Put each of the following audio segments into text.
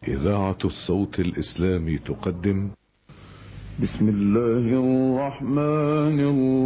إذاعة الصوت الإسلامي تقدم بسم الله الرحمن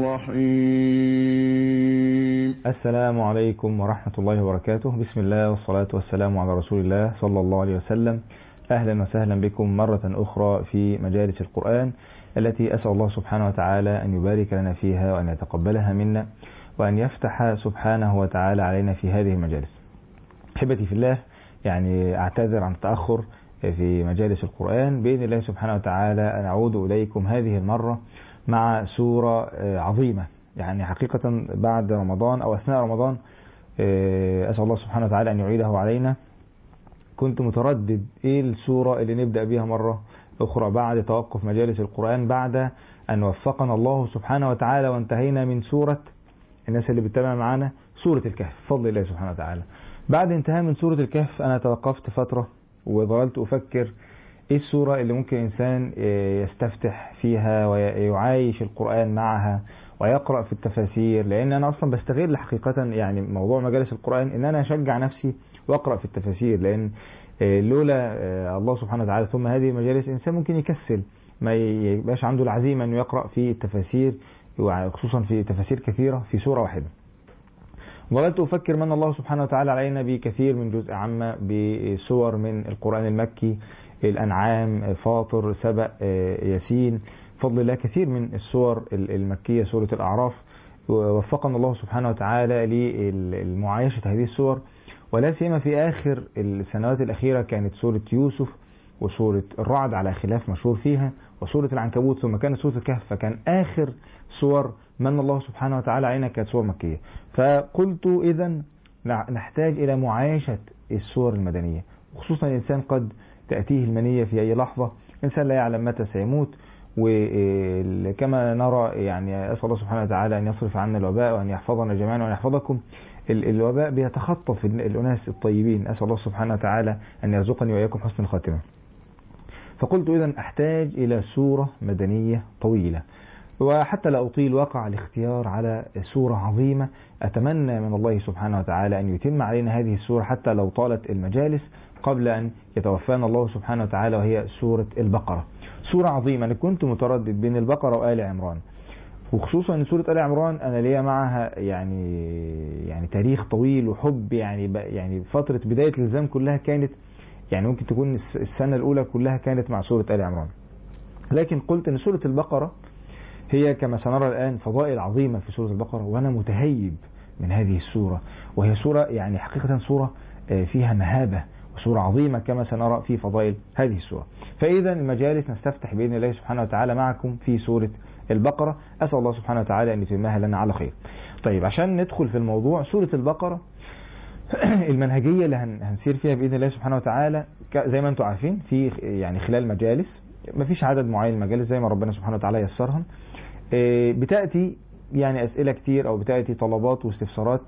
الرحيم السلام عليكم ورحمة الله وبركاته بسم الله والصلاة والسلام على رسول الله صلى الله عليه وسلم أهلا وسهلا بكم مرة أخرى في مجالس القرآن التي أسأل الله سبحانه وتعالى أن يبارك لنا فيها وأن يتقبلها منا وأن يفتح سبحانه وتعالى علينا في هذه المجالس أحبتي في الله يعني أعتذر عن التأخر في مجالس القرآن بإذن الله سبحانه وتعالى أن أعود إليكم هذه المرة مع سورة عظيمة يعني حقيقة بعد رمضان أو أثناء رمضان أسأل الله سبحانه وتعالى أن يعيده علينا كنت متردد إيه السورة اللي نبدأ بها مرة أخرى بعد توقف مجالس القرآن بعد أن وفقنا الله سبحانه وتعالى وانتهينا من سورة الناس اللي بتتابع معانا سورة الكهف بفضل الله سبحانه وتعالى بعد انتهاء من سورة الكهف أنا توقفت فترة وظللت أفكر إيه السورة اللي ممكن إنسان يستفتح فيها ويعايش القرآن معها ويقرأ في التفاسير لأن أنا أصلا بستغل حقيقة يعني موضوع مجالس القرآن إن أنا أشجع نفسي وأقرأ في التفاسير لأن لولا الله سبحانه وتعالى ثم هذه المجالس إنسان ممكن يكسل ما يبقاش عنده العزيمة أنه يقرأ في التفاسير وخصوصا في تفاسير كثيرة في سورة واحدة ظللت أفكر من الله سبحانه وتعالى علينا بكثير من جزء عامة بسور من القرآن المكي الأنعام فاطر سبأ ياسين فضل الله كثير من السور المكية سورة الأعراف وفقنا الله سبحانه وتعالى لمعايشة هذه السور ولا سيما في آخر السنوات الأخيرة كانت سورة يوسف وسورة الرعد على خلاف مشهور فيها وسورة العنكبوت ثم كانت سورة الكهف فكان آخر سور من الله سبحانه وتعالى علينا كانت سور مكية فقلت إذا نحتاج إلى معايشة السور المدنية وخصوصا الإنسان قد تأتيه المنية في أي لحظة إنسان لا يعلم متى سيموت وكما نرى يعني أسأل الله سبحانه وتعالى أن يصرف عنا الوباء وأن يحفظنا جميعا وأن يحفظكم الوباء بيتخطف الأناس الطيبين أسأل الله سبحانه وتعالى أن يرزقني وإياكم حسن الخاتمة فقلت إذا أحتاج إلى سورة مدنية طويلة وحتى لا أطيل وقع الاختيار على سورة عظيمة أتمنى من الله سبحانه وتعالى أن يتم علينا هذه السورة حتى لو طالت المجالس قبل أن يتوفانا الله سبحانه وتعالى وهي سورة البقرة سورة عظيمة أنا كنت متردد بين البقرة وآل عمران وخصوصا ان سوره ال عمران انا ليا معها يعني يعني تاريخ طويل وحب يعني يعني فتره بدايه الالزام كلها كانت يعني ممكن تكون السنه الاولى كلها كانت مع سوره ال عمران لكن قلت ان سوره البقره هي كما سنرى الان فضائل عظيمه في سوره البقره وانا متهيب من هذه السوره وهي سوره يعني حقيقه سوره فيها مهابه وسورة عظيمة كما سنرى في فضائل هذه السورة فإذا المجالس نستفتح بإذن الله سبحانه وتعالى معكم في سورة البقرة أسأل الله سبحانه وتعالى أن يتمها لنا على خير طيب عشان ندخل في الموضوع سورة البقرة المنهجية اللي هنسير فيها بإذن الله سبحانه وتعالى زي ما انتم عارفين في يعني خلال مجالس ما فيش عدد معين المجالس زي ما ربنا سبحانه وتعالى يسرها بتأتي يعني أسئلة كتير أو بتأتي طلبات واستفسارات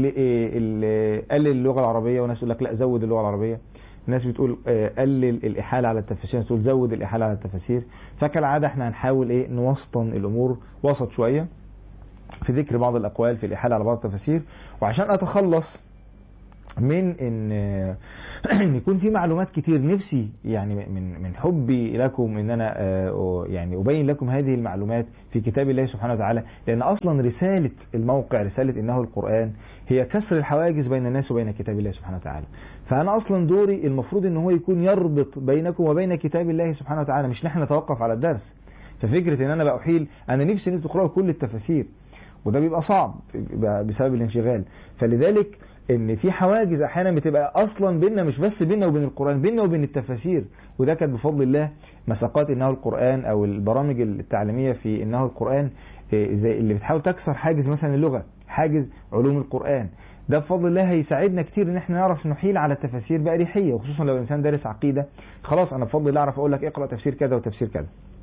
قلل اللغة العربية وناس يقول لك لا زود اللغة العربية ناس بتقول قلل الإحالة على التفاسير ناس تقول زود الإحالة على التفاسير فكالعادة احنا هنحاول ايه نوسطن الأمور وسط شوية في ذكر بعض الأقوال في الإحالة على بعض التفاسير وعشان أتخلص من ان ان يكون في معلومات كتير نفسي يعني من من حبي لكم ان انا يعني ابين لكم هذه المعلومات في كتاب الله سبحانه وتعالى لان اصلا رساله الموقع رساله انه القران هي كسر الحواجز بين الناس وبين كتاب الله سبحانه وتعالى فانا اصلا دوري المفروض ان هو يكون يربط بينكم وبين كتاب الله سبحانه وتعالى مش نحن نتوقف على الدرس ففكره ان انا بأحيل انا نفسي ان تقراوا كل التفاسير وده بيبقى صعب بسبب الانشغال فلذلك ان في حواجز احيانا بتبقى اصلا بيننا مش بس بيننا وبين القران بيننا وبين التفاسير وده كانت بفضل الله مساقات انه القران او البرامج التعليميه في انه القران زي اللي بتحاول تكسر حاجز مثلا اللغه حاجز علوم القران ده بفضل الله هيساعدنا كتير ان احنا نعرف نحيل على التفاسير باريحيه وخصوصا لو الانسان دارس عقيده خلاص انا بفضل الله اعرف اقول لك اقرا تفسير كذا وتفسير كذا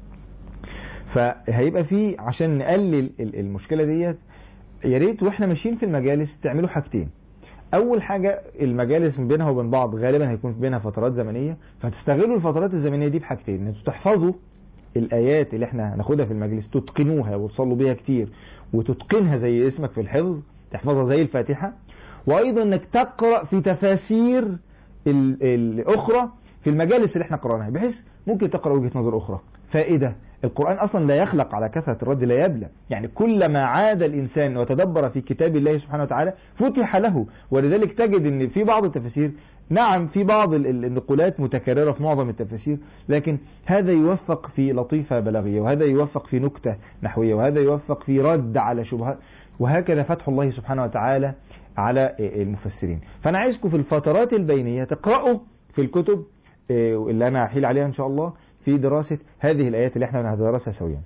فهيبقى في عشان نقلل المشكله ديت يا ريت واحنا ماشيين في المجالس تعملوا حاجتين اول حاجه المجالس بينها وبين بعض غالبا هيكون بينها فترات زمنيه فتستغلوا الفترات الزمنيه دي بحاجتين ان انتوا تحفظوا الايات اللي احنا هناخدها في المجلس تتقنوها وتصلوا بيها كتير وتتقنها زي اسمك في الحفظ تحفظها زي الفاتحه وايضا انك تقرا في تفاسير الاخرى في المجالس اللي احنا قرأناها بحيث ممكن تقرأ وجهة نظر أخرى فائدة القرآن أصلا لا يخلق على كثرة الرد لا يبلى يعني كلما عاد الإنسان وتدبر في كتاب الله سبحانه وتعالى فتح له ولذلك تجد أن في بعض التفاسير نعم في بعض ال- ال- النقولات متكررة في معظم التفاسير لكن هذا يوفق في لطيفة بلاغية وهذا يوفق في نكتة نحوية وهذا يوفق في رد على شبهات وهكذا فتح الله سبحانه وتعالى على المفسرين فأنا عايزكم في الفترات البينية تقرأوا في الكتب إيه، اللي أنا هحيل عليها إن شاء الله في دراسة هذه الآيات اللي احنا هندرسها سويا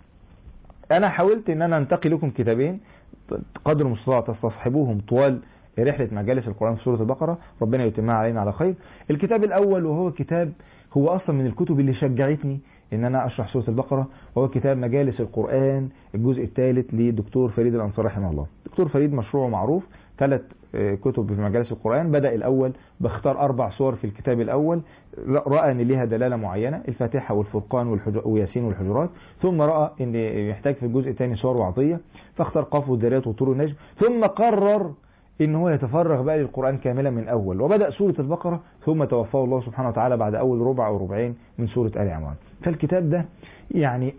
أنا حاولت إن أنا أنتقي لكم كتابين قدر المستطاع تستصحبوهم طوال رحلة مجالس القرآن في سورة البقرة ربنا يتمها علينا على خير الكتاب الأول وهو كتاب هو أصلا من الكتب اللي شجعتني إن أنا أشرح سورة البقرة وهو كتاب مجالس القرآن الجزء الثالث لدكتور فريد الأنصار رحمه الله دكتور فريد مشروعه معروف ثلاث آه، كتب في مجالس القرآن بدأ الأول باختار أربع سور في الكتاب الأول رأى أن ليها دلالة معينة الفاتحة والفرقان والحجر وياسين والحجرات ثم رأى أن يحتاج في الجزء الثاني سور وعطية فاختار قاف والذريات وطول النجم ثم قرر ان هو يتفرغ بقى للقرآن كاملا من أول وبدأ سورة البقرة ثم توفاه الله سبحانه وتعالى بعد أول ربع أو ربعين من سورة آل عمران فالكتاب ده يعني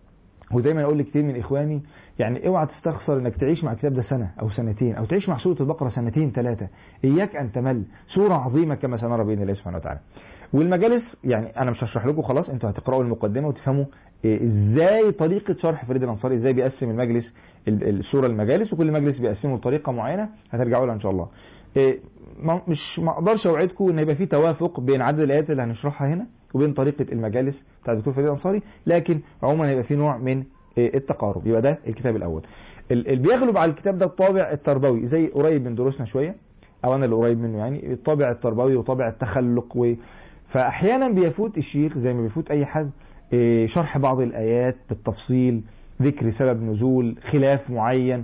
ودايما اقول لكتير من اخواني يعني اوعى تستخسر انك تعيش مع الكتاب ده سنه او سنتين او تعيش مع سوره البقره سنتين ثلاثه اياك ان تمل سوره عظيمه كما سنرى باذن الله سبحانه وتعالى والمجالس يعني انا مش هشرح لكم خلاص انتوا هتقراوا المقدمه وتفهموا إيه ازاي طريقه شرح فريد الانصاري ازاي بيقسم المجلس ال- السوره المجالس وكل مجلس بيقسمه بطريقه معينه هترجعوا لها ان شاء الله إيه ما- مش ما اقدرش اوعدكم ان يبقى في توافق بين عدد الايات اللي هنشرحها هنا وبين طريقه المجالس بتاع الدكتور فريد الانصاري لكن عموما هيبقى في نوع من إيه، التقارب يبقى ده الكتاب الاول ال- اللي بيغلب على الكتاب ده الطابع التربوي زي قريب من دروسنا شويه او انا اللي قريب منه يعني الطابع التربوي وطابع التخلق و... فاحيانا بيفوت الشيخ زي ما بيفوت اي حد إيه، شرح بعض الايات بالتفصيل ذكر سبب نزول خلاف معين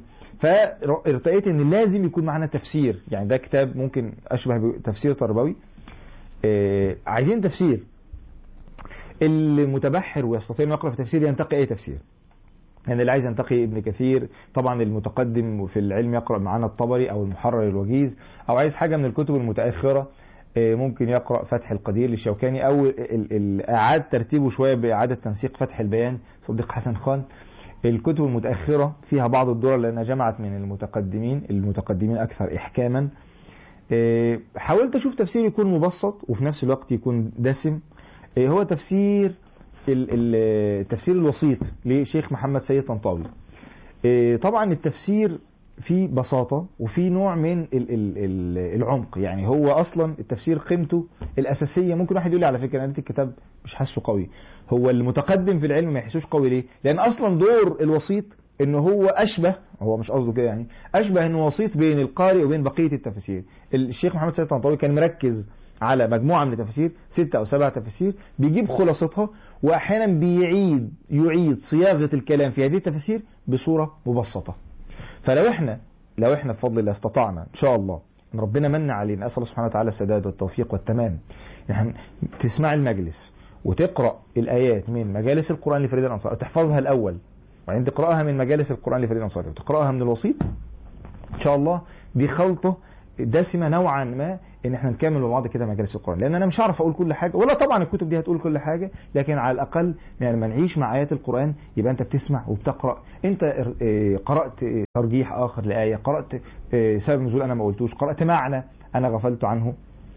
فارتقيت ان لازم يكون معنا تفسير يعني ده كتاب ممكن اشبه بتفسير تربوي إيه، عايزين تفسير المتبحر ويستطيع انه يقرا في تفسير ينتقي اي تفسير يعني اللي عايز ينتقي ابن كثير طبعا المتقدم في العلم يقرا معانا الطبري او المحرر الوجيز او عايز حاجه من الكتب المتاخره آه، ممكن يقرا فتح القدير للشوكاني او ال- ال- اعاد ترتيبه شويه باعاده تنسيق فتح البيان صديق حسن خان الكتب المتاخره فيها بعض الدول لانها جمعت من المتقدمين المتقدمين اكثر احكاما آه، حاولت اشوف تفسير يكون مبسط وفي نفس الوقت يكون دسم آه، هو تفسير ال- ال- التفسير الوسيط لشيخ محمد سيد طنطاوي آه، طبعا التفسير فيه بساطة وفي نوع من ال- ال- ال- العمق يعني هو أصلا التفسير قيمته الأساسية ممكن واحد يقول لي على فكرة أنا قريت الكتاب مش حاسه قوي هو المتقدم في العلم ما يحسوش قوي ليه لأن أصلا دور الوسيط ان هو اشبه هو مش قصده كده يعني اشبه انه وسيط بين القارئ وبين بقيه التفاسير الشيخ محمد سيد طنطاوي كان مركز على مجموعه من التفاسير ستة او سبعة تفاسير بيجيب خلاصتها واحيانا بيعيد يعيد صياغه الكلام في هذه التفاسير بصوره مبسطه فلو احنا لو احنا بفضل الله استطعنا ان شاء الله ان ربنا من علينا اسال الله سبحانه وتعالى السداد والتوفيق والتمام يعني تسمع المجلس وتقرا الايات من مجالس القران لفريد الانصار وتحفظها الاول وبعدين تقراها من مجالس القران لفريد الانصاري وتقراها من الوسيط ان شاء الله دي خلطه دسمه نوعا ما ان احنا نكمل مع بعض كده مجالس القران لان انا مش هعرف اقول كل حاجه ولا طبعا الكتب دي هتقول كل حاجه لكن على الاقل يعني لما نعيش مع ايات القران يبقى انت بتسمع وبتقرا انت اه، قرات اه، ترجيح اخر لايه قرات اه، سبب نزول انا ما قلتوش قرات معنى انا غفلت عنه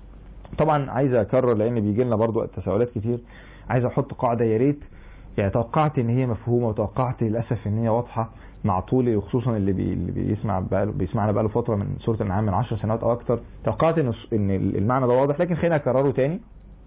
طبعا عايز اكرر لان بيجي لنا برضو تساؤلات كتير عايز احط قاعده يا ريت يعني توقعت ان هي مفهومه وتوقعت للاسف ان هي واضحه مع طولي وخصوصا اللي, بي اللي بيسمع بقاله بيسمعنا بقاله فتره من سوره الانعام من 10 سنوات او اكتر توقعت ان ان المعنى ده واضح لكن خلينا اكرره تاني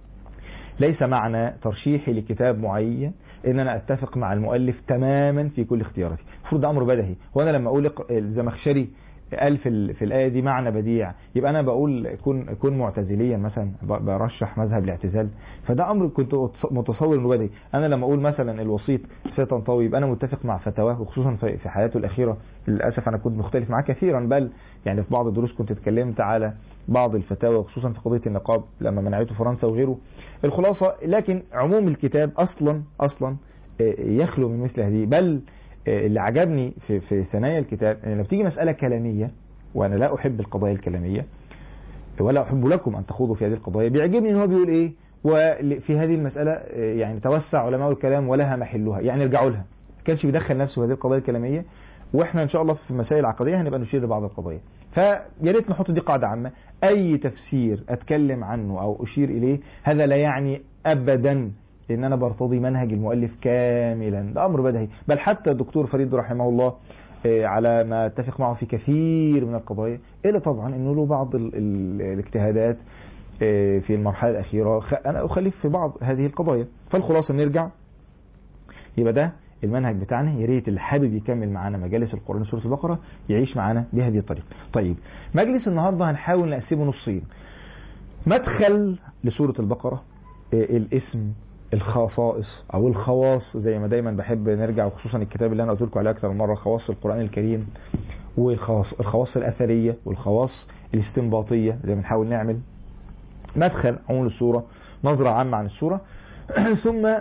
ليس معنى ترشيحي لكتاب معين ان انا اتفق مع المؤلف تماما في كل اختياراتي المفروض ده امر بديهي وانا لما اقول اق- الزمخشري قال في ال- في الايه دي معنى بديع يبقى انا بقول كن كن معتزليا مثلا ب- برشح مذهب الاعتزال فده امر كنت أتص- متصور انه بديهي انا لما اقول مثلا الوسيط سيد طنطاوي يبقى انا متفق مع فتاواه وخصوصا في في حياته الاخيره للاسف انا كنت مختلف معاه كثيرا بل يعني في بعض الدروس كنت اتكلمت على بعض الفتاوى وخصوصا في قضيه النقاب لما منعته فرنسا وغيره الخلاصه لكن عموم الكتاب اصلا اصلا آه، يخلو من مثل هذه بل آه، اللي عجبني في في ثنايا الكتاب ان لما بتيجي مساله كلاميه وانا لا احب القضايا الكلاميه ولا احب لكم ان تخوضوا في هذه القضايا بيعجبني ان هو بيقول ايه وفي هذه المسألة آه، يعني توسع علماء الكلام ولها محلها يعني ارجعوا لها ما كانش بيدخل نفسه في هذه القضايا الكلامية واحنا ان شاء الله في مسائل عقدية هنبقى نشير لبعض القضايا فيا ريت نحط دي قاعدة عامة اي تفسير اتكلم عنه او اشير اليه هذا لا يعني ابدا ان انا برتضي منهج المؤلف كاملا ده امر بديهي بل حتى الدكتور فريد رحمه الله آه، على ما اتفق معه في كثير من القضايا الا طبعا انه له بعض ال ال الاجتهادات آه، في المرحله الاخيره خ- انا اخالف في بعض هذه القضايا فالخلاصه نرجع يبقى ده المنهج بتاعنا يا ريت اللي حابب يكمل معانا مجالس القران سوره البقره يعيش معانا بهذه الطريقه. طيب مجلس النهارده هنحاول نقسمه نصين. مدخل لسوره البقره آه، الاسم الخصائص او الخواص زي ما دايما بحب نرجع وخصوصا الكتاب اللي انا قلت لكم عليه اكثر من مره خواص القران الكريم والخواص الخواص الاثريه والخواص الاستنباطيه زي ما نحاول نعمل مدخل عموم السوره نظره عامه عن السوره ثم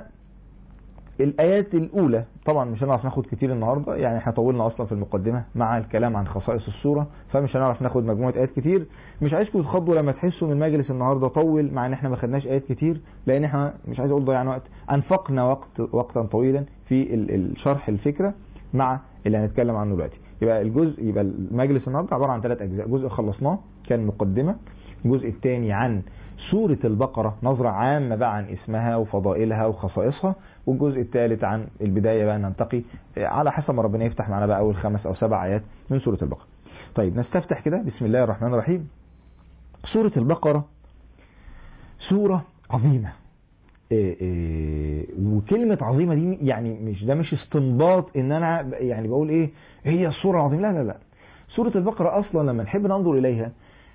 الايات الاولى طبعا مش هنعرف ناخد كتير النهارده يعني احنا طولنا اصلا في المقدمه مع الكلام عن خصائص السوره فمش هنعرف ناخد مجموعه ايات كتير مش عايزكم تتخضوا لما تحسوا ان المجلس النهارده طول مع ان احنا ما خدناش ايات كتير لان احنا مش عايز اقول ضيعنا وقت انفقنا وقت وقتا طويلا في ال- ال- شرح الفكره مع اللي هنتكلم عنه دلوقتي يبقى الجزء يبقى المجلس النهارده عباره عن ثلاث اجزاء جزء خلصناه كان مقدمه الجزء الثاني عن سورة البقرة نظرة عامة بقى عن اسمها وفضائلها وخصائصها والجزء الثالث عن البداية بقى ننتقي آه، على حسب ما ربنا يفتح معنا بقى أول خمس أو سبع آيات من سورة البقرة طيب نستفتح كده بسم الله الرحمن الرحيم سورة البقرة سورة عظيمة إيه إيه وكلمة عظيمة دي يعني مش ده مش استنباط ان انا ب- يعني بقول ايه هي السورة عظيمة لا لا لا سورة البقرة اصلا لما نحب ننظر اليها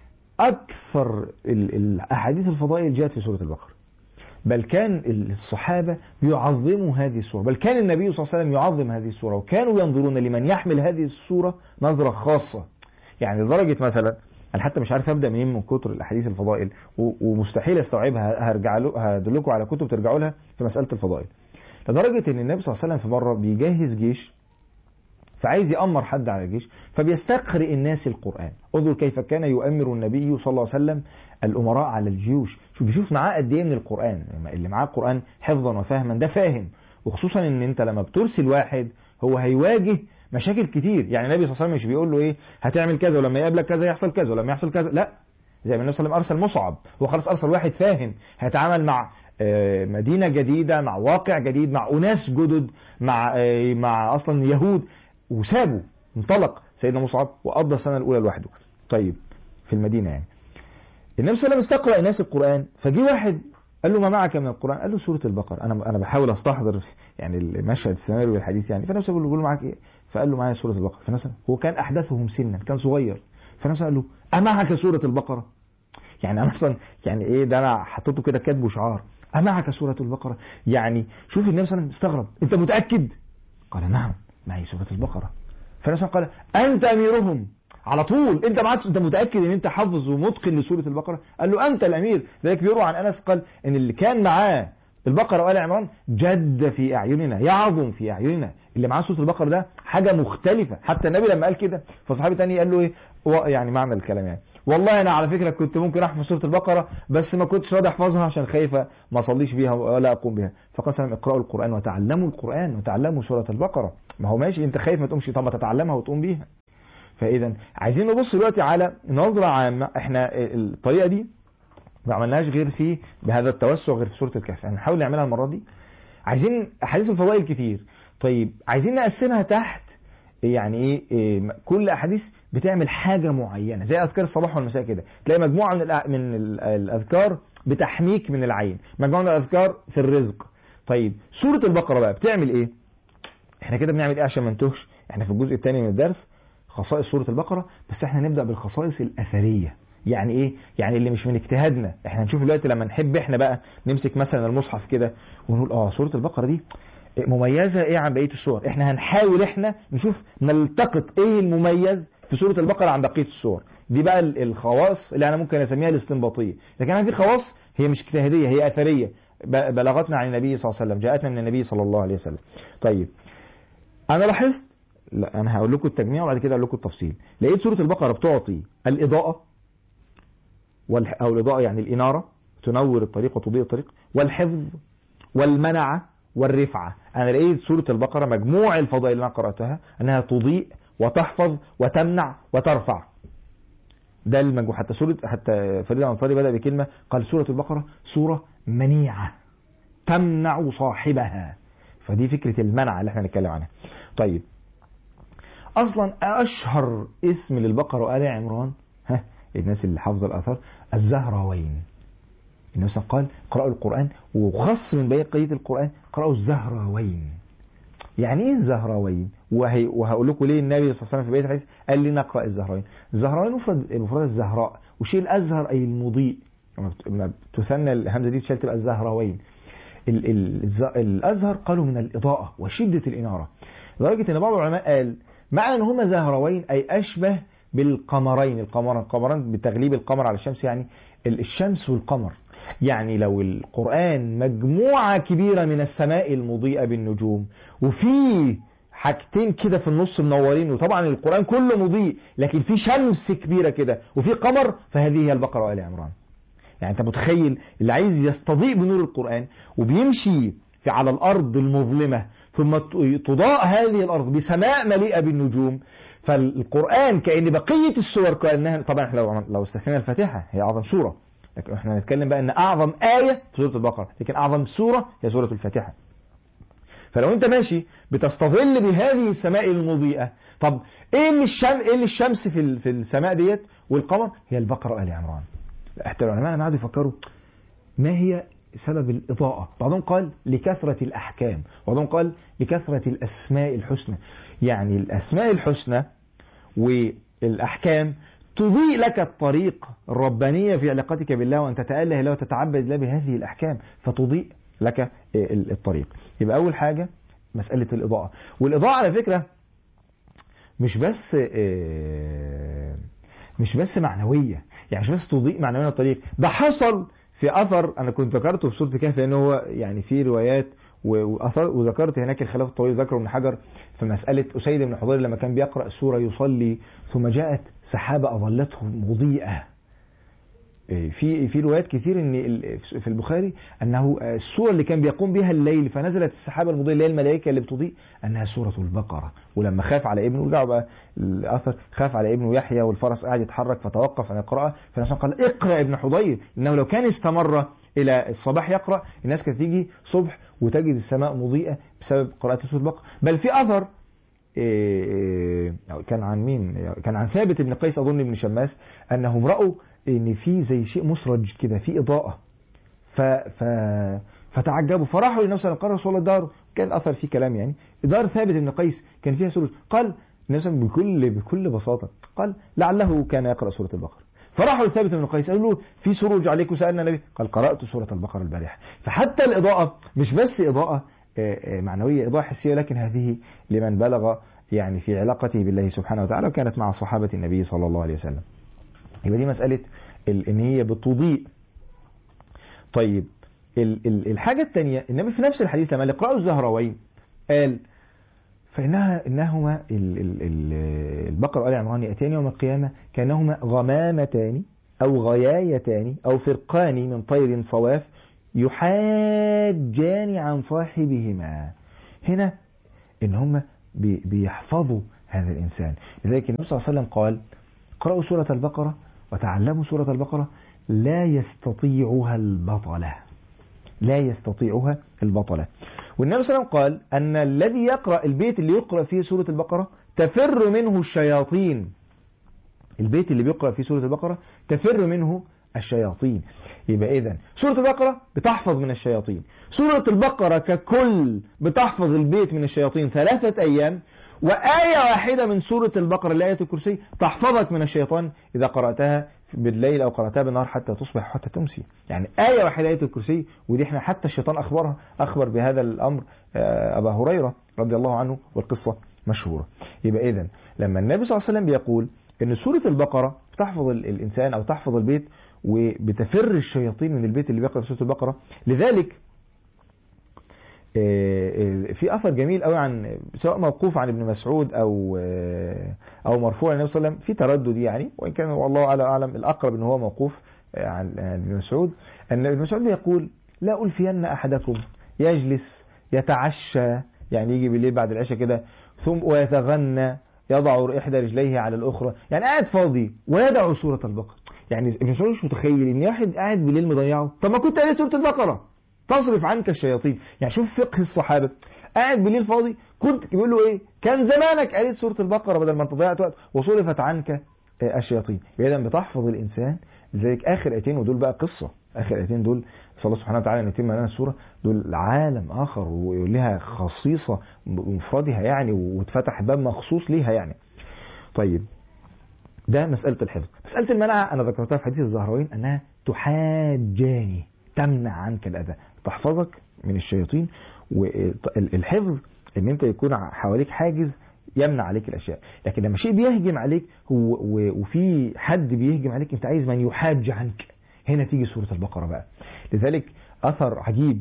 اكثر ال- الاحاديث الفضائل جاءت في سورة البقرة بل كان الصحابة بيعظموا هذه السورة بل كان النبي صلى الله عليه وسلم يعظم هذه السورة وكانوا ينظرون لمن يحمل هذه السورة نظرة خاصة يعني لدرجة مثلا انا حتى مش عارف ابدا منين من كتر الاحاديث الفضائل و- ومستحيل استوعبها هرجع له هدلكم على كتب ترجعوا لها في مساله الفضائل لدرجه ان النبي صلى الله عليه وسلم في مره بيجهز جيش فعايز يأمر حد على الجيش فبيستقرئ الناس القرآن انظر كيف كان يؤمر النبي صلى الله عليه وسلم الأمراء على الجيوش شوف بيشوف معاه قد إيه من القرآن اللي معاه القرآن حفظا وفهما ده فاهم وخصوصا ان انت لما بترسل واحد هو هيواجه مشاكل كتير يعني النبي صلى الله عليه وسلم مش بيقول له ايه هتعمل كذا ولما يقابلك كذا يحصل كذا ولما يحصل كذا لا زي ما النبي صلى الله عليه وسلم ارسل مصعب هو خلاص ارسل واحد فاهم هيتعامل مع آه، مدينه جديده مع واقع جديد مع اناس جدد مع آه، مع اصلا يهود وسابه انطلق سيدنا مصعب وقضى السنه الاولى لوحده طيب في المدينه يعني النبي صلى الله عليه وسلم استقرأ الناس القرآن فجي واحد قال له ما معك من القرآن قال له سورة البقرة أنا أنا بحاول أستحضر يعني المشهد السيناريو والحديث يعني فالنبي صلى الله عليه وسلم بيقول له معك إيه فقال له معايا سورة البقرة فالنبي صلى الله عليه وسلم- هو كان أحدثهم سنا كان صغير فالنبي صلى الله عليه وسلم قال له أمعك سورة البقرة يعني أنا أصلا يعني إيه ده أنا حطيته كده كاتبه شعار أمعك سورة البقرة يعني شوف النبي صلى الله عليه وسلم استغرب أنت متأكد قال نعم معي سورة البقرة فالنبي صلى الله عليه وسلم قال أنت أميرهم على طول انت معاك انت متاكد ان انت حافظ ومتقن لسوره البقره قال له انت الامير ذلك بيروى عن انس قال ان اللي كان معاه البقره وال عمران جد في اعيننا يعظم في اعيننا اللي معاه سوره البقره ده حاجه مختلفه حتى النبي لما قال كده فصحابي تاني قال له ايه و- يعني معنى الكلام يعني والله انا على فكره كنت ممكن احفظ سوره البقره بس ما كنتش راضي احفظها عشان خايفه ما اصليش بيها ولا اقوم بها فقال صلى الله عليه وسلم اقرأوا القران وتعلموا القران وتعلموا سوره البقره ما هو ماشي انت خايف ما تقومش طب ما تتعلمها وتقوم بيها فاذا عايزين نبص دلوقتي على نظره عامه احنا الطريقه دي ما عملناهاش غير في بهذا التوسع غير في سوره الكهف هنحاول نعملها المره دي عايزين احاديث الفضائل كتير طيب عايزين نقسمها تحت يعني ايه, إيه كل احاديث بتعمل حاجه معينه زي اذكار الصباح والمساء كده تلاقي مجموعه من الأ- من ال- الاذكار بتحميك من العين مجموعه من الاذكار في الرزق طيب سوره البقره بقى بتعمل ايه احنا كده بنعمل ايه عشان ما نتوهش احنا في الجزء الثاني من الدرس خصائص سوره البقره بس احنا نبدا بالخصائص الاثريه يعني ايه يعني اللي مش من اجتهادنا احنا هنشوف دلوقتي لما نحب احنا بقى نمسك مثلا المصحف كده ونقول اه سوره البقره دي مميزه ايه عن بقيه السور احنا هنحاول احنا نشوف نلتقط ايه المميز في سوره البقره عن بقيه السور دي بقى ال- الخواص اللي انا ممكن اسميها الاستنباطيه لكن انا في خواص هي مش اجتهاديه هي اثريه ب- بلغتنا عن النبي صلى الله عليه وسلم جاءتنا من النبي صلى الله عليه وسلم طيب انا لاحظت لا انا هقول لكم التجميع وبعد كده اقول لكم التفصيل لقيت سوره البقره بتعطي الاضاءه والح... او الاضاءه يعني الاناره تنور الطريق وتضيء الطريق والحفظ والمنعة والرفعة أنا لقيت سورة البقرة مجموع الفضائل اللي أنا قرأتها أنها تضيء وتحفظ وتمنع وترفع ده المجموع حتى سورة حتى فريد الأنصاري بدأ بكلمة قال سورة البقرة سورة منيعة تمنع صاحبها فدي فكرة المنع اللي احنا هنتكلم عنها طيب أصلا أشهر اسم للبقرة وآل عمران ها الناس اللي حافظة الآثار الزهراوين النبي صلى الله عليه وسلم قال قرأوا القرآن وخص من بقية القرآن قرأوا الزهراوين يعني ايه الزهراوين وهي وهقول لكم ليه النبي صلى الله عليه وسلم في بقيه الحديث قال لي نقرا الزهراوين الزهراوين مفرد المفرد الزهراء وشيء الازهر اي المضيء لما تثنى الهمزه دي تشال تبقى الزهراوين ال ال الز- الازهر قالوا من الاضاءه وشده الاناره لدرجه ان بعض العلماء قال معنى ان هما زهراوين اي اشبه بالقمرين القمر القمران بتغليب القمر على الشمس يعني ال- الشمس والقمر يعني لو القرآن مجموعة كبيرة من السماء المضيئة بالنجوم وفي حاجتين كده في النص منورين وطبعا القرآن كله مضيء لكن في شمس كبيرة كده وفي قمر فهذه هي البقرة وآل عمران يعني انت متخيل اللي عايز يستضيء بنور القرآن وبيمشي في على الأرض المظلمة ثم ت- تضاء هذه الأرض بسماء مليئة بالنجوم فالقرآن كأن بقية السور كأنها طبعا احنا لو لو استثنينا الفاتحة هي أعظم سورة لكن احنا هنتكلم بقى ان أعظم آية في سورة البقرة لكن أعظم سورة هي سورة الفاتحة فلو انت ماشي بتستظل بهذه السماء المضيئة طب ايه اللي الشم ايه اللي الشمس في ال- في السماء ديت والقمر هي البقرة وآل عمران حتى العلماء لما قعدوا يفكروا ما هي سبب الإضاءة بعضهم قال لكثرة الأحكام بعضهم قال لكثرة الأسماء الحسنى يعني الأسماء الحسنى والأحكام تضيء لك الطريق الربانية في علاقتك بالله وأن تتأله له وتتعبد الله بهذه الأحكام فتضيء لك ال- الطريق يبقى أول حاجة مسألة الإضاءة والإضاءة على فكرة مش بس آه، مش بس معنوية يعني مش بس تضيء معنويا الطريق ده حصل في أثر أنا كنت ذكرته في سورة الكهف لأن هو يعني في روايات و- وأثر وذكرت هناك الخلاف الطويل ذكره ابن حجر في مسألة أسيد بن حضير لما كان بيقرأ السورة يصلي ثم جاءت سحابة أظلته مضيئة في في روايات كتير ان ال- في البخاري انه السوره اللي كان بيقوم بها الليل فنزلت السحابه المضيئه اللي هي الملائكه اللي بتضيء انها سوره البقره ولما خاف على ابنه رجعوا بقى الاثر خاف على ابنه يحيى والفرس قاعد يتحرك فتوقف عن القراءه فالنبي قال اقرا ابن حضير انه لو كان استمر الى الصباح يقرا الناس كانت تيجي صبح وتجد السماء مضيئه بسبب قراءه سوره البقره بل في اثر إيه، كان عن مين كان عن ثابت بن قيس اظن بن شماس انهم راوا ان في زي شيء مسرج كده في اضاءه ف ف فتعجبوا فراحوا للنبي صلى الله عليه وسلم قال رسول الله دار كان اثر فيه كلام يعني دار ثابت بن قيس كان فيها سروج قال النبي صلى الله عليه وسلم بكل بكل بساطه قال لعله كان يقرا سوره البقره فراحوا لثابت بن قيس قالوا له في سروج عليك وسالنا النبي قال قرات سوره البقره البارحه فحتى الاضاءه مش بس اضاءه آه، آه، معنويه اضاءه حسيه لكن هذه لمن بلغ يعني في علاقته بالله سبحانه وتعالى وكانت مع صحابه النبي صلى الله عليه وسلم يبقى دي مسألة ال- إن هي بتضيء طيب ال- ال- الحاجة الثانية النبي في نفس الحديث لما اقرأوا الزهراوين قال فإنها إنهما ال- ال- ال- البقرة وآل عمران يأتيان يوم القيامة كأنهما غمامتان أو غيايتان أو فرقان من طير صواف يحاجان عن صاحبهما هنا إن هم بي- بيحفظوا هذا الإنسان لذلك النبي صلى الله عليه وسلم قال اقرأوا سورة البقرة وتعلموا سورة البقرة لا يستطيعها البطلة لا يستطيعها البطلة والنبي صلى الله عليه وسلم قال أن الذي يقرأ البيت اللي يقرأ فيه سورة البقرة تفر منه الشياطين البيت اللي بيقرأ فيه سورة البقرة تفر منه الشياطين يبقى إذا سورة البقرة بتحفظ من الشياطين سورة البقرة ككل بتحفظ البيت من الشياطين ثلاثة أيام وآية واحدة من سورة البقرة اللي آية الكرسي تحفظك من الشيطان إذا قرأتها بالليل أو قرأتها بالنهار حتى تصبح حتى تمسي يعني آية واحدة آية الكرسي ودي احنا حتى الشيطان أخبرها أخبر بهذا الأمر آه، أبا هريرة رضي الله عنه والقصة مشهورة يبقى إذا لما النبي صلى الله عليه وسلم بيقول ان سورة البقرة بتحفظ ال- الانسان او تحفظ البيت وبتفر الشياطين من البيت اللي بيقرأ في سورة البقرة لذلك آه، آه، في اثر جميل قوي عن سواء موقوف عن ابن مسعود او آه، او مرفوع عن النبي صلى الله عليه وسلم في تردد يعني وان كان والله اعلى اعلم الاقرب ان هو موقوف عن ابن مسعود أن ابن مسعود يقول لا ألفين أحدكم يجلس يتعشى يعني يجي بالليل بعد العشاء كده ثم ويتغنى يضع إحدى رجليه على الأخرى يعني قاعد فاضي ويدعو سورة البقرة يعني ابن مسعود مش متخيل إن واحد قاعد بالليل مضيعه طب ما كنت قريت سورة البقرة تصرف عنك الشياطين يعني شوف فقه الصحابة قاعد بالليل فاضي كنت بيقول له ايه كان زمانك قريت سورة البقرة بدل ما انت ضيعت وقت وصرفت عنك الشياطين اذا بتحفظ الانسان لذلك اخر ايتين ودول بقى قصة اخر ايتين دول صلى الله سبحانه وتعالى ان يتم لنا السورة دول عالم اخر ولها خصيصة بمفردها يعني واتفتح باب مخصوص ليها يعني طيب ده مسألة الحفظ مسألة المنع أنا ذكرتها في حديث الزهراوين أنها تحاجاني تمنع عنك الأذى تحفظك من الشياطين والحفظ ان انت يكون حواليك حاجز يمنع عليك الاشياء لكن لما شيء بيهجم عليك هو وفي حد بيهجم عليك انت عايز من يحاج عنك هنا تيجي سورة البقرة بقى لذلك اثر عجيب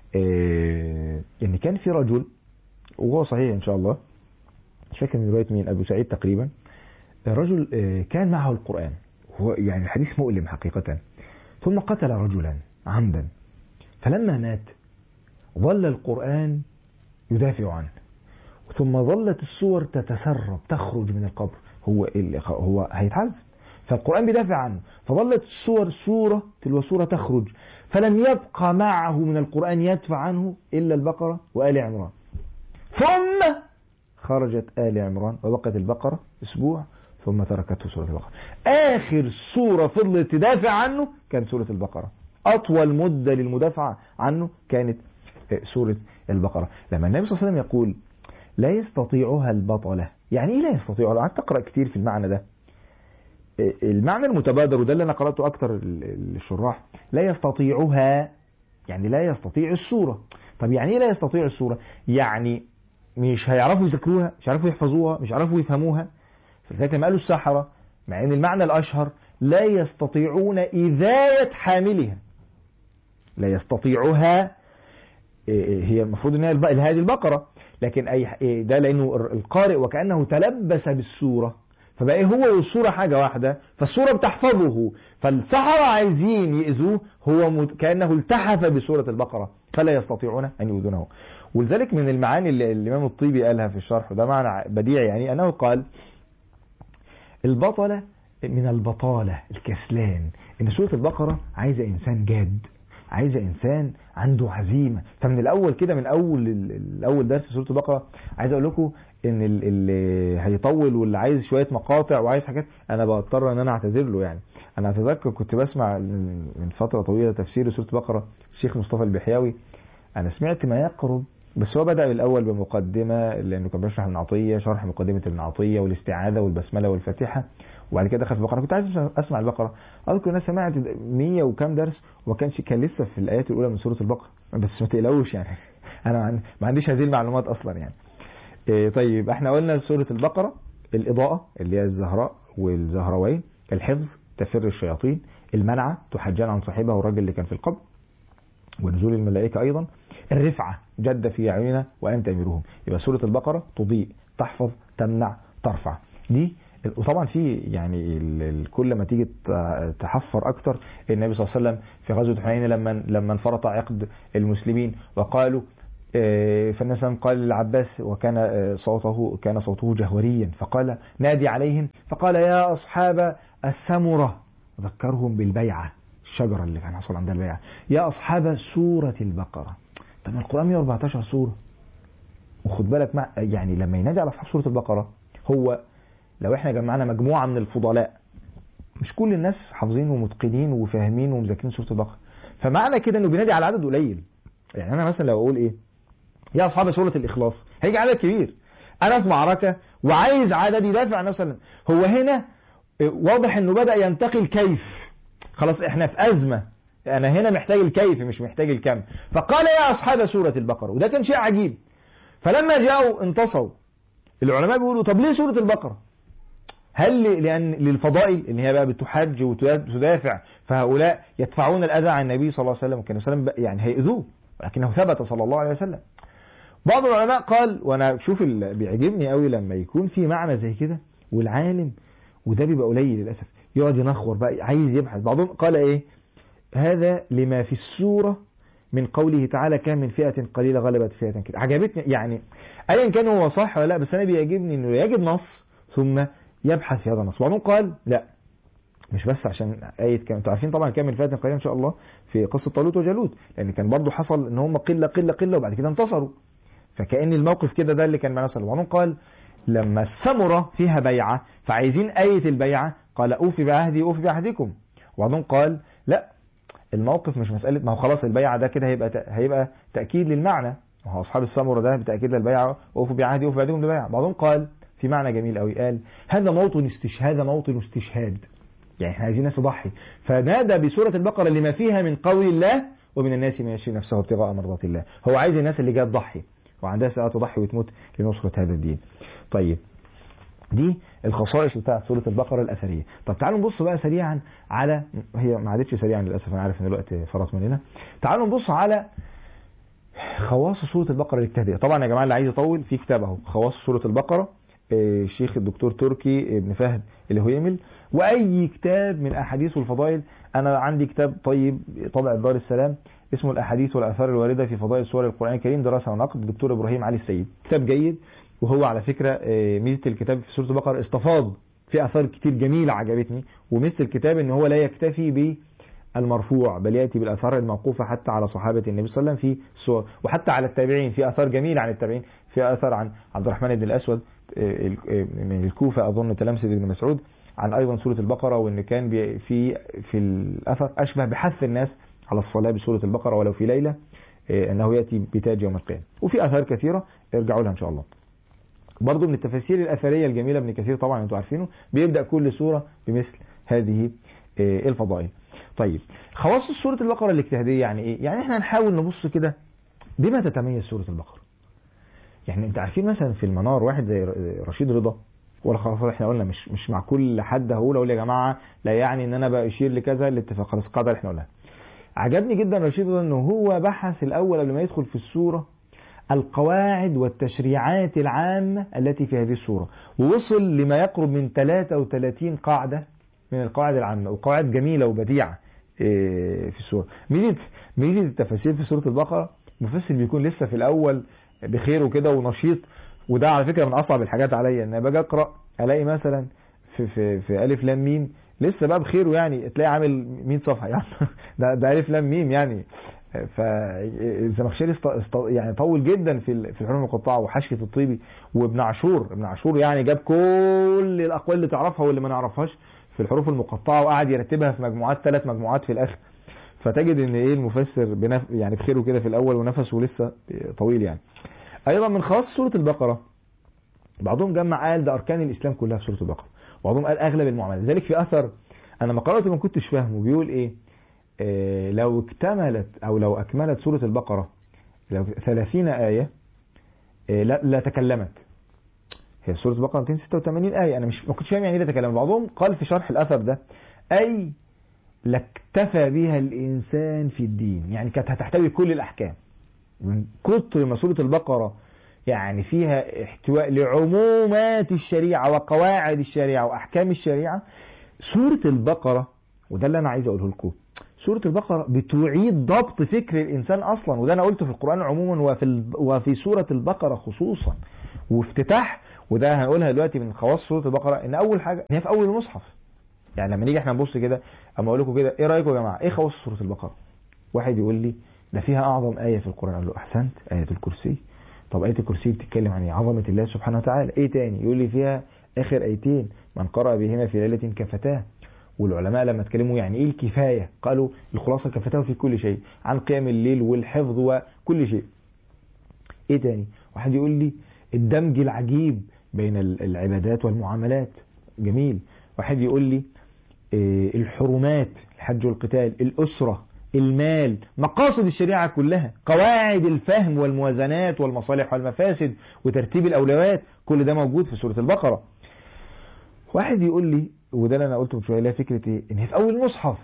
اه ان كان في رجل وهو صحيح ان شاء الله مش فاكر من رواية مين ابو سعيد تقريبا الرجل اه كان معه القرآن هو يعني الحديث مؤلم حقيقة ثم قتل رجلا عمدا فلما مات ظل القرآن يدافع عنه ثم ظلت الصور تتسرب تخرج من القبر هو هو هيتعذب فالقرآن بيدافع عنه فظلت الصور سورة تلو سورة تخرج فلم يبقى معه من القرآن يدفع عنه إلا البقرة وآل عمران ثم خرجت آل عمران وبقت البقرة أسبوع ثم تركته سورة البقرة آخر سورة فضلت تدافع عنه كانت سورة البقرة أطول مدة للمدافعة عنه كانت سورة البقرة لما النبي صلى الله عليه وسلم يقول لا يستطيعها البطلة يعني إيه لا يستطيعها قعدت أقرأ كتير في المعنى ده المعنى المتبادر وده اللي أنا قرأته أكتر الشراح لا يستطيعها يعني لا يستطيع السورة طب يعني إيه لا يستطيع السورة يعني مش هيعرفوا يذاكروها مش هيعرفوا يحفظوها مش هيعرفوا يفهموها فلذلك لما قالوا السحرة مع ان المعنى الاشهر لا يستطيعون اذاية حاملها لا يستطيعها هي المفروض ان هي هذه البقره لكن اي ده لانه القارئ وكانه تلبس بالسوره فبقى هو والسوره حاجه واحده فالسوره بتحفظه فالسحره عايزين ياذوه هو مت... كانه التحف بسوره البقره فلا يستطيعون ان يؤذونه ولذلك من المعاني اللي الامام الطيبي قالها في الشرح وده معنى بديع يعني انه قال البطله من البطاله الكسلان ان سوره البقره عايزه انسان جاد عايزه انسان عنده عزيمه فمن الاول كده من اول الاول درس سوره البقره عايز اقول لكم ان اللي هيطول واللي عايز شويه مقاطع وعايز حاجات انا بضطر ان انا اعتذر له يعني انا اتذكر كنت بسمع من فتره طويله تفسير سوره البقره الشيخ مصطفى البحياوي انا سمعت ما يقرب بس هو بدأ الأول بمقدمة لأنه كان بيشرح ابن عطية شرح مقدمة ابن عطية والاستعاذة والبسملة والفاتحة وبعد كده دخل في البقرة كنت عايز أسمع البقرة أذكر أنا سمعت 100 وكام درس وما كانش كان لسه في الآيات الأولى من سورة البقرة بس ما تقلقوش يعني أنا ما عنديش هذه المعلومات أصلا يعني إيه طيب احنا قلنا سورة البقرة الإضاءة اللي هي الزهراء والزهروين الحفظ تفر الشياطين المنعة تحجان عن صاحبها والراجل اللي كان في القبر ونزول الملائكة أيضا الرفعة جد في أعيننا وأنت أميرهم يبقى سورة البقرة تضيء تحفظ تمنع ترفع دي وطبعا في يعني كل ما تيجي تحفر اكتر النبي صلى الله عليه وسلم في غزوه حنين لما لما انفرط عقد المسلمين وقالوا فالنبي صلى قال للعباس وكان صوته كان صوته جهوريا فقال نادي عليهم فقال يا اصحاب السمره ذكرهم بالبيعه الشجره اللي كان حصل عندها البيعه يا اصحاب سوره البقره طب القران 114 سوره وخد بالك مع يعني لما ينادي على اصحاب سوره البقره هو لو احنا جمعنا مجموعه من الفضلاء مش كل الناس حافظين ومتقنين وفاهمين ومذاكرين سوره البقره فمعنى كده انه بينادي على عدد قليل يعني انا مثلا لو اقول ايه يا اصحاب سوره الاخلاص هيجي عدد كبير انا في معركه وعايز عدد يدافع عن نفسه هو هنا واضح انه بدا ينتقي الكيف خلاص احنا في ازمه انا هنا محتاج الكيف مش محتاج الكم فقال يا اصحاب سوره البقره وده كان شيء عجيب فلما جاءوا انتصوا العلماء بيقولوا طب ليه سوره البقره هل لأن للفضائل إن هي بقى بتحج وتدافع فهؤلاء يدفعون الأذى عن النبي صلى الله عليه وسلم كان وسلم يعني هيأذوه ولكنه ثبت صلى الله عليه وسلم بعض العلماء قال وأنا شوف اللي بيعجبني قوي لما يكون في معنى زي كده والعالم وده بيبقى قليل للأسف يقعد ينخور بقى عايز يبحث بعضهم قال ايه هذا لما في السورة من قوله تعالى كان من فئة قليلة غلبت فئة كده عجبتني يعني ايا كان هو صح ولا لا بس انا بيعجبني انه يجد نص ثم يبحث في هذا النص بعضهم قال لا مش بس عشان آية كان انتوا عارفين طبعا كان من فئة قليلة ان شاء الله في قصة طالوت وجالوت لان كان برضو حصل ان هم قلة قلة قلة وبعد كده انتصروا فكأن الموقف كده ده اللي كان معنا صلى الله عليه وسلم قال لما السمرة فيها بيعة فعايزين آية البيعة قال أوفي بعهدي أوفي بعهدكم وبعضهم قال لا الموقف مش مسألة ما هو خلاص البيعة ده كده هيبقى هيبقى تأكيد للمعنى وهو أصحاب السمرة ده بتأكيد للبيعة أوفوا بعهدي أوفي بعهدكم البيعة بعضهم قال في معنى جميل قوي قال هذا موطن استشهاد هذا موطن استشهاد يعني احنا عايزين ناس تضحي فنادى بسورة البقرة لما فيها من قول الله ومن الناس من يشري نفسه ابتغاء مرضات الله هو عايز الناس اللي جايه تضحي وعندها ساعة تضحي وتموت لنصرة هذا الدين طيب دي الخصائص بتاعت سورة البقرة الأثرية طب تعالوا نبص بقى سريعا على هي ما عادتش سريعا للأسف أنا عارف إن الوقت فرط مننا تعالوا نبص على خواص سورة البقرة الاجتهادية طبعا يا جماعة اللي عايز يطول في كتاب اهو خواص سورة البقرة الشيخ الدكتور تركي ابن فهد الهويمل واي كتاب من الاحاديث والفضائل انا عندي كتاب طيب طبع دار السلام اسمه الاحاديث والاثار الوارده في فضائل سور القران الكريم دراسه ونقد الدكتور ابراهيم علي السيد كتاب جيد وهو على فكره ميزه الكتاب في سوره البقره استفاض في اثار كتير جميله عجبتني وميزه الكتاب ان هو لا يكتفي ب المرفوع بل ياتي بالاثار الموقوفه حتى على صحابه النبي صلى الله عليه وسلم في سور وحتى على التابعين في اثار جميله عن التابعين في اثر عن عبد الرحمن بن الاسود من الكوفة أظن تلامسة بن مسعود عن أيضا سورة البقرة وإن كان في في الأثر أشبه بحث الناس على الصلاة بسورة البقرة ولو في ليلة أنه يأتي بتاج يوم القيامة وفي أثار كثيرة ارجعوا لها إن شاء الله برضو من التفاسير الأثرية الجميلة ابن كثير طبعا أنتم عارفينه بيبدأ كل سورة بمثل هذه الفضائل طيب خواص سورة البقرة الاجتهادية يعني إيه؟ يعني إحنا نحاول نبص كده بما تتميز سورة البقرة يعني انت عارفين مثلا في المنار واحد زي رشيد رضا ولا خلاص احنا قلنا مش مش مع كل حد هقول اقول يا جماعه لا يعني ان انا بشير لكذا الاتفاق خلاص القاعده اللي احنا قلناها عجبني جدا رشيد رضا انه هو بحث الاول قبل ما يدخل في السوره القواعد والتشريعات العامة التي في هذه السورة ووصل لما يقرب من 33 قاعدة من القواعد العامة وقواعد جميلة وبديعة في السورة ميزة ميزة التفاسير في سورة البقرة مفسر بيكون لسه في الأول بخير وكده ونشيط وده على فكره من اصعب الحاجات عليا ان باجي اقرا الاقي مثلا في في في الف لام ميم لسه بقى بخير يعني تلاقي عامل 100 صفحه يعني ده ده الف لام ميم يعني فالزمخشري است... است... يعني طول جدا في في الحروف المقطعه وحشيه الطيبي وابن عاشور ابن عاشور يعني جاب كل الاقوال اللي تعرفها واللي ما نعرفهاش في الحروف المقطعه وقعد يرتبها في مجموعات ثلاث مجموعات في الاخر فتجد ان ايه المفسر بنف... يعني بخيره كده في الاول ونفسه لسه طويل يعني ايضا من خواص سوره البقره بعضهم جمع قال ده اركان الاسلام كلها في سوره البقره وبعضهم قال اغلب المعاملات لذلك في اثر انا ما قراته ما كنتش فاهمه بيقول ايه آه لو اكتملت او لو اكملت سوره البقره لو 30 ايه آه لا, لا تكلمت هي سوره البقره 286 ايه انا مش ما كنتش فاهم يعني ايه تكلم بعضهم قال في شرح الاثر ده اي لاكتفى بها الانسان في الدين يعني كانت هتحتوي كل الاحكام من كتر ما سوره البقره يعني فيها احتواء لعمومات الشريعه وقواعد الشريعه واحكام الشريعه سوره البقره وده اللي انا عايز اقوله لكم سورة البقرة بتعيد ضبط فكر الإنسان أصلا وده أنا قلته في القرآن عموما وفي ال... وفي سورة البقرة خصوصا وافتتاح وده هنقولها دلوقتي من خواص سورة البقرة إن أول حاجة إن هي في أول المصحف يعني لما نيجي احنا نبص كده اما اقول لكم كده ايه رايكم يا جماعه ايه خواص سوره البقره واحد يقول لي ده فيها اعظم ايه في القران اقول له احسنت ايه الكرسي طب ايه الكرسي بتتكلم عن عظمه الله سبحانه وتعالى ايه تاني يقول لي فيها اخر ايتين من قرأ بهما في ليله كفتاه والعلماء لما اتكلموا يعني ايه الكفايه قالوا الخلاصه كفتاه في كل شيء عن قيام الليل والحفظ وكل شيء ايه تاني واحد يقول لي الدمج العجيب بين العبادات والمعاملات جميل واحد يقول لي الحرمات الحج والقتال الأسرة المال مقاصد الشريعة كلها قواعد الفهم والموازنات والمصالح والمفاسد وترتيب الأولويات كل ده موجود في سورة البقرة واحد يقول لي وده اللي انا قلته من شويه لا فكره ايه ان هي في اول مصحف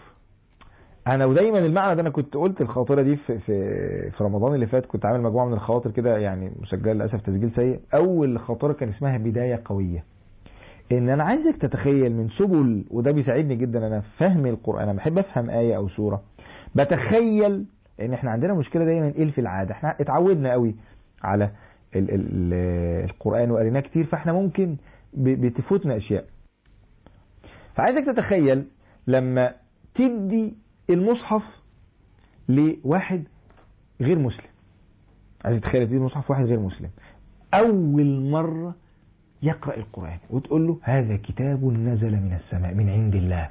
انا ودايما المعنى ده انا كنت قلت الخاطره دي في في في رمضان اللي فات كنت عامل مجموعه من الخواطر كده يعني مسجله للاسف تسجيل سيء اول خاطره كان اسمها بدايه قويه ان انا عايزك تتخيل من سبل وده بيساعدني جدا انا في فهم القران انا بحب افهم ايه او سوره بتخيل ان احنا عندنا مشكله دايما ايه في العاده احنا اتعودنا قوي على ال ال القران وقريناه كتير فاحنا ممكن ب- بتفوتنا اشياء فعايزك تتخيل لما تدي المصحف لواحد غير مسلم عايزك تتخيل تدي المصحف واحد غير مسلم اول مره يقرأ القرآن وتقول له هذا كتاب نزل من السماء من عند الله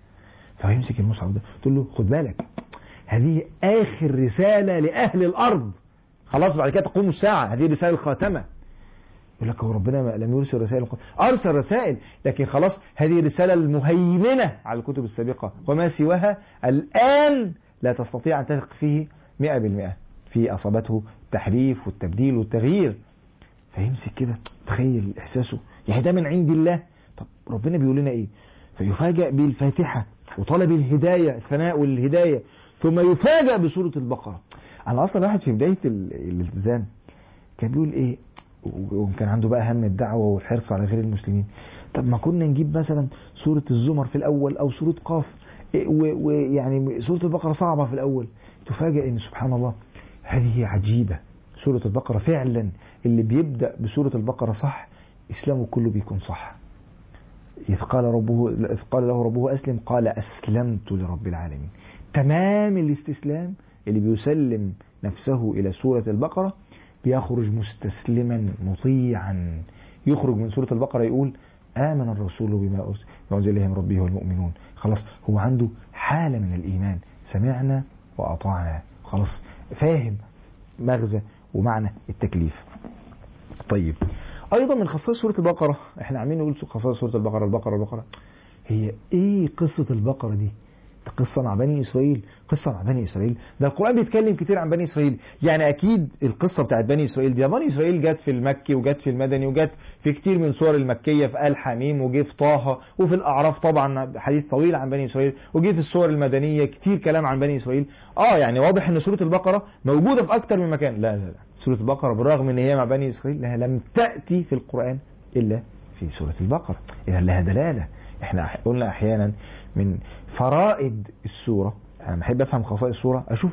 فيمسك المصحف ده تقول له خد بالك هذه آخر رسالة لأهل الأرض خلاص بعد كده تقوم الساعة هذه رسالة الخاتمة يقول لك هو ربنا ما- لم يرسل رسائل من قبل. أرسل رسائل لكن خلاص هذه الرسالة المهيمنة على الكتب السابقة وما سواها الآن لا تستطيع أن تثق فيه مئة بالمئة في أصابته التحريف والتبديل والتغيير فيمسك كده تخيل احساسه يعني ده من عند الله طب ربنا بيقول لنا ايه فيفاجأ بالفاتحة وطلب الهداية الثناء والهداية ثم يفاجأ بسورة البقرة انا اصلا واحد في بداية ال- الالتزام كان بيقول ايه وكان عنده بقى هم الدعوة والحرص على غير المسلمين طب ما كنا نجيب مثلا سورة الزمر في الأول أو سورة قاف إيه و- ويعني سورة البقرة صعبة في الأول تفاجأ إن سبحان الله هذه عجيبة سورة البقرة فعلا اللي بيبدأ بسورة البقرة صح إسلامه كله بيكون صح إذ قال ربه إذ قال له ربه أسلم قال أسلمت لرب العالمين تمام الاستسلام اللي بيسلم نفسه إلى سورة البقرة بيخرج مستسلما مطيعا يخرج من سورة البقرة يقول آمن الرسول بما أرسل بما أنزل إليه من ربه والمؤمنون خلاص هو عنده حالة من الإيمان سمعنا وأطعنا خلاص فاهم مغزى ومعنى التكليف طيب ايضا من خصائص سوره البقره احنا عاملين نقول خصائص سوره البقره البقره البقره هي ايه قصه البقره دي ده قصة مع بني إسرائيل قصة مع بني إسرائيل ده القرآن بيتكلم كتير عن بني إسرائيل يعني أكيد القصة بتاعت بني إسرائيل دي بني إسرائيل جت في المكي وجت في المدني وجت في كتير من سور المكية في آل حميم وجه في طه وفي الأعراف طبعا حديث طويل عن بني إسرائيل وجه في السور المدنية كتير كلام عن بني إسرائيل آه يعني واضح إن سورة البقرة موجودة في أكتر من مكان لا لا لا سورة البقرة بالرغم إن هي مع بني إسرائيل لها لم تأتي في القرآن إلا في سورة البقرة إذا لها دلالة احنا قلنا احيانا من فرائد السوره انا بحب افهم خصائص السوره اشوف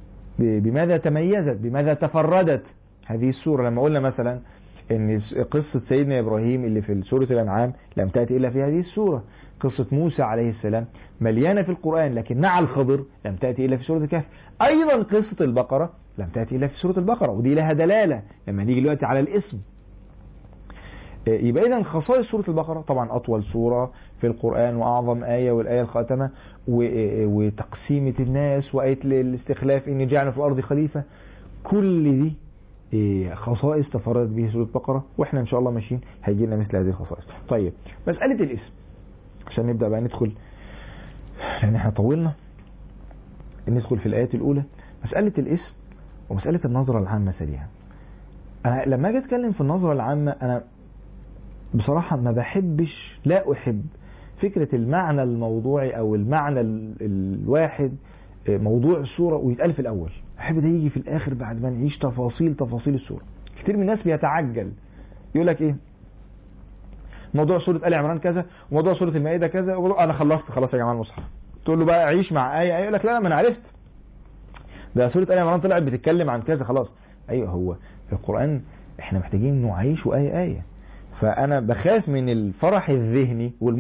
بماذا تميزت بماذا تفردت هذه السوره لما قلنا مثلا ان قصه سيدنا ابراهيم اللي في سوره الانعام لم تاتي الا في هذه السوره قصة موسى عليه السلام مليانة في القرآن لكن مع الخضر لم تأتي إلا في سورة الكهف أيضا قصة البقرة لم تأتي إلا في سورة البقرة ودي لها دلالة لما نيجي دلوقتي على الاسم يبقى اذا خصائص سوره البقره طبعا اطول سوره في القران واعظم ايه والايه الخاتمه وتقسيمه الناس وايه الاستخلاف اني جعل في الارض خليفه كل دي خصائص تفردت به سوره البقره واحنا ان شاء الله ماشيين هيجي لنا مثل هذه الخصائص طيب مساله الاسم عشان نبدا بقى ندخل لان احنا طولنا ندخل في الايات الاولى مساله الاسم ومساله النظره العامه سريعا انا لما اجي اتكلم في النظره العامه انا بصراحة ما بحبش لا أحب فكرة المعنى الموضوعي أو المعنى ال الواحد موضوع السورة ويتقال في الأول أحب ده يجي في الآخر بعد ما نعيش تفاصيل تفاصيل السورة كتير من الناس بيتعجل يقول لك إيه موضوع سورة آل عمران كذا وموضوع سورة المائدة كذا أنا خلصت خلاص يا جماعة المصحف تقول له بقى عيش مع آية آية يقول لك لا ما أنا عرفت ده سورة آل عمران طلعت بتتكلم عن كذا خلاص أيوه هو في القرآن إحنا محتاجين نعيش آية آية فأنا بخاف من الفرح الذهني